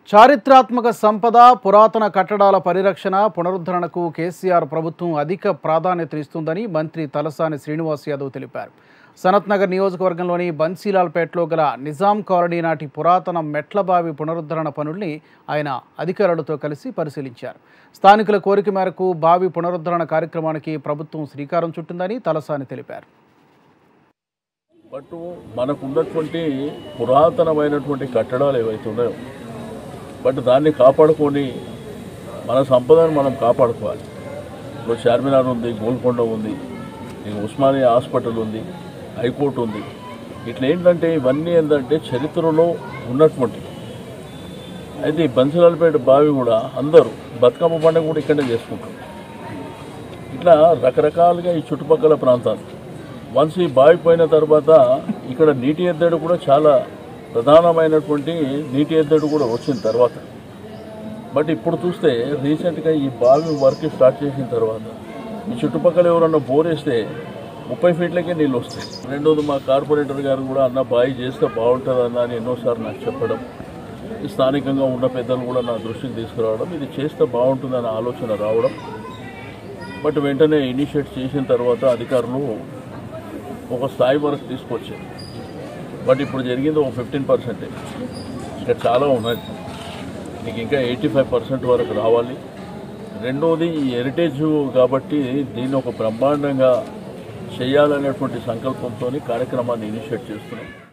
చారిత్రాత్మక సంపద పురాతన కట్టడాల పరిరక్షణ పునరుద్ధరణకు కేసీఆర్ ప్రభుత్వం అధిక ప్రాధాన్యతనిస్తుందని మంత్రి తలసాని శ్రీనివాస్ యాదవ్ తెలిపారు సనత్ నగర్ నియోజకవర్గంలోని బన్సీలాల్పేటలో గల నిజాం కాలనీ నాటి పురాతన మెట్లబావి పునరుద్ధరణ పనుల్ని ఆయన అధికారులతో కలిసి పరిశీలించారు స్థానికుల కోరిక మేరకు బావి పునరుద్ధరణ కార్యక్రమానికి ప్రభుత్వం శ్రీకారం చుట్టిందని తలసాని తెలిపారు బట్ మనకు ఉన్నటువంటి పురాతనమైనటువంటి కట్టడాలు ఏవైతే ఉన్నాయో బట్ దాన్ని కాపాడుకొని మన సంపదను మనం కాపాడుకోవాలి ఇప్పుడు చార్మినార్ ఉంది గోల్కొండ ఉంది ఇక ఉస్మానియా హాస్పిటల్ ఉంది హైకోర్టు ఉంది ఇట్లా ఏంటంటే ఇవన్నీ ఏంటంటే చరిత్రలో ఉన్నటువంటి అయితే ఈ బన్సిలాలపేట బావి కూడా అందరూ బతుకమ్మ పండుగ కూడా ఇక్కడే చేసుకుంటారు ఇట్లా రకరకాలుగా ఈ చుట్టుపక్కల ప్రాంతాలు వన్స్ ఈ బావి పోయిన తర్వాత ఇక్కడ నీటి ఎద్దడి కూడా చాలా ప్రధానమైనటువంటి నీటి ఎద్దడి కూడా వచ్చిన తర్వాత బట్ ఇప్పుడు చూస్తే రీసెంట్గా ఈ బావి వర్క్ స్టార్ట్ చేసిన తర్వాత ఈ చుట్టుపక్కల ఎవరన్నా బోర్ వేస్తే ముప్పై ఫీట్లకే నీళ్ళు వస్తాయి రెండోది మా కార్పొరేటర్ గారు కూడా అన్న బావి చేస్తే బాగుంటుంది అన్న అని ఎన్నోసార్లు నాకు చెప్పడం ఈ స్థానికంగా ఉన్న పెద్దలు కూడా నా దృష్టికి తీసుకురావడం ఇది చేస్తే బాగుంటుందనే ఆలోచన రావడం బట్ వెంటనే ఇనిషియేట్ చేసిన తర్వాత అధికారులు ఒక స్థాయి వరకు తీసుకొచ్చారు బట్ ఇప్పుడు జరిగింది ఒక ఫిఫ్టీన్ పర్సెంటే ఇంకా చాలా ఉన్నది నీకు ఇంకా ఎయిటీ ఫైవ్ పర్సెంట్ వరకు రావాలి రెండోది ఈ హెరిటేజ్ కాబట్టి దీన్ని ఒక బ్రహ్మాండంగా చేయాలనేటువంటి సంకల్పంతో కార్యక్రమాన్ని ఇనిషియేట్ చేస్తున్నాం